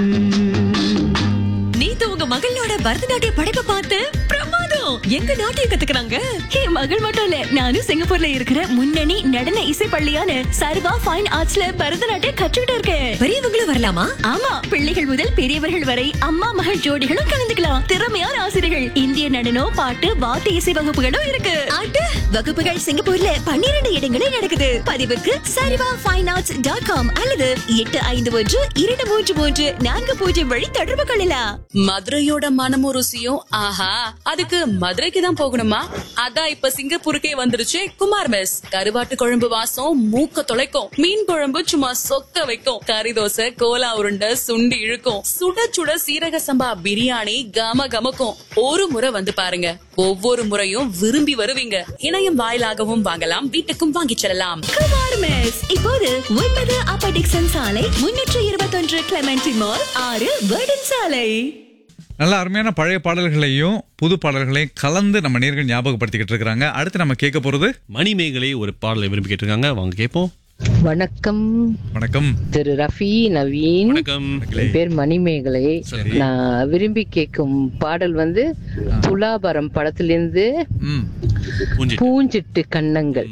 நேத்து உங்க மகளோட பரதநாட்டிய படைப்பை பார்த்து பிரமாதம் எங்க நாட்டியம் கத்துக்கிறாங்க என் மகள் மட்டும் இல்ல நானும் சிங்கப்பூர்ல இருக்கிற முன்னணி நடன இசை பள்ளியான சர்வா ஃபைன் ஆர்ட்ஸ்ல பரதநாட்டியம் கற்றுக்கிட்டு இருக்கேன் பெரியவங்களும் வரலாமா ஆமா பிள்ளைகள் முதல் பெரியவர்கள் வரை அம்மா மகள் ஜோடிகளும் கலந்துக்கலாம் திறமையான ஆசிரியர்கள் இந்திய நடனம் பாட்டு வாத்திய இசை வகுப்புகளும் இருக்கு ஆட்டு வகுப்புகள் சிங்கப்பூர்ல பன்னிரண்டு இடங்களில் நடக்குது பதிவுக்கு சரிவா ஃபைன் ஆர்ட்ஸ் டாட் காம் அல்லது எட்டு ஐந்து ஒன்று இரண்டு மூன்று மூன்று நான்கு பூஜ்ஜியம் வழி தொடர்பு கொள்ளலாம் மதுரையோட மனமும் ருசியும் ஆஹா அதுக்கு மதுரைக்கு தான் போகணுமா அதான் இப்ப சிங்கப்பூருக்கே வந்துருச்சு குமார் மெஸ் கருவாட்டு குழம்பு வாசம் மூக்க தொலைக்கும் மீன் குழம்பு சும்மா சொக்க வைக்கும் கறி தோசை கோலா உருண்டை சுண்டி இழுக்கும் சுட சுட சீரக சம்பா பிரியாணி கம கமக்கும் ஒரு முறை வந்து பாருங்க ஒவ்வொரு முறையும் விரும்பி வருவீங்க இணையம் வாயிலாகவும் வாங்கலாம் வீட்டுக்கும் வாங்கிச் செல்லலாம் குமார் மெஸ் இப்போது ஒன்பது அப்ப டிக்சன் சாலை முன்னூற்று இருபத்தொன்று கிளமெண்டி மால் ஆறு வேர்டன் சாலை நல்ல அருமையான பழைய பாடல்களையும் புது பாடல்களையும் கலந்து நம்ம நேர்கள் ஞாபகப்படுத்திக்கிட்டு இருக்கிறாங்க அடுத்து நம்ம கேட்க போறது மணிமேகலை ஒரு பாடலை விரும்பி கேட்டிருக்காங்க வாங்க கேட்போம் வணக்கம் வணக்கம் திரு ரஃபி நவீன் வணக்கம் என் பேர் மணிமேகலை நான் விரும்பி கேட்கும் பாடல் வந்து துலாபரம் படத்திலிருந்து ம் பூஞ்சி பூஞ்சிட்டு கண்ணங்கள்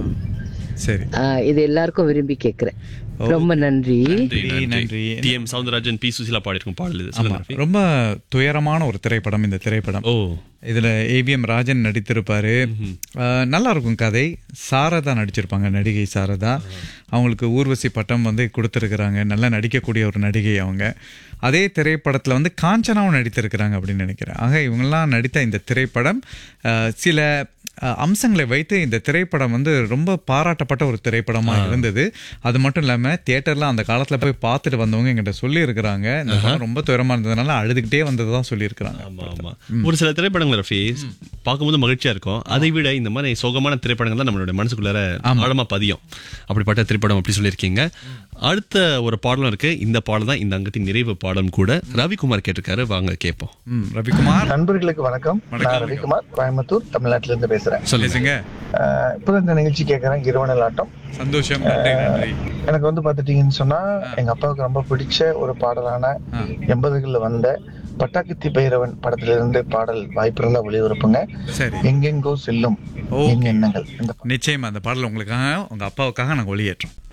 சரி ஆஹ், இது எல்லாருக்கும் விரும்பி கேட்கிறேன் ரொம்ப நன்றி நன்றி நன்றி. நன்றி T M Soundararajan P Susheela பாடியிருக்கும் பாடல் இது ஆமா சொல்லுங்க ரஃபி. ரொம்ப துயரமான ஒரு திரைப்படம் இந்த திரைப்படம் ஓ இதுல ஏவிஎம் ராஜன் நடித்திருப்பாரு அஹ், நல்லா இருக்கும் கதை சாரதா நடிச்சிருப்பாங்க நடிகை சாரதா அவங்களுக்கு ஊர்வசி பட்டம் வந்து கொடுத்துருக்குறாங்க நல்லா நடிக்கக்கூடிய ஒரு நடிகை அவங்க அதே திரைப்படத்துல வந்து காஞ்சனாவும் நடித்திருக்கிறாங்க அப்படின்னு நினைக்கிறேன் ஆக இவங்கெல்லாம் நடித்த இந்த திரைப்படம் அஹ், சில அஹ், அம்சங்களை வைத்து இந்த திரைப்படம் வந்து ரொம்ப பாராட்டப்பட்ட ஒரு திரைப்படமா இருந்தது அது மட்டும் இல்லாம தியேட்டர்ல அந்த காலத்துல போய் பார்த்துட்டு வந்தவங்க எங்கிட்ட சொல்லி இருக்கிறாங்க இந்த படம் ரொம்ப துயரமா இருந்ததுனால அழுதுகிட்டே வந்ததுதான் சொல்லி இருக்கிறாங்க ஆமா ஆமா ஒரு சில திரைப்படங்கள் ரஃபி பார்க்கும்போது மகிழ்ச்சியா இருக்கும் அதை விட இந்த மாதிரி சோகமான திரைப்படங்கள் தான் நம்மளுடைய மனசுக்குள்ளார ஆழமா பதியும் அப்படிப்பட்ட திரைப்படம் அப்படி சொல்லியிருக்கீங்க அடுத்த ஒரு பாடலும் இருக்கு இந்த பாடல் தான் இந்த அங்கத்தின் நிறைவு பாடலும் கூட ரவிக்குமார் கேட்டிருக்காரு வாங்க கேட்போம் ம், ரவிக்குமார் நண்பர்களுக்கு வணக்கம் நான் ரவிக்குமார் கோயம்புத்தூர் தமிழ்நாட்டில இருந்து பேசுறேன் சொல்லுங்க அஹ் இப்பதான் இந்த நிகழ்ச்சி கேட்கறேன் இரவணல் ஆட்டம் சந்தோஷம் நன்றி நன்றி எனக்கு வந்து பாத்துட்டீங்கன்னு சொன்னா எங்க அப்பாவுக்கு ரொம்ப பிடிச்ச ஒரு பாடலான எண்பதுகள்ல வந்த பட்டாக்கத்தி பைரவன் படத்துல இருந்து பாடல் வாய்ப்பு இருந்தா ஒளிபரப்புங்க சரி எங்கெங்கோ செல்லும் Okay. என் எண்ணங்கள் இந்த நிச்சயமா அந்த பாடல் உங்களுக்காக உங்க அப்பாவுக்காக நாங்க ஒளியேற்றோம்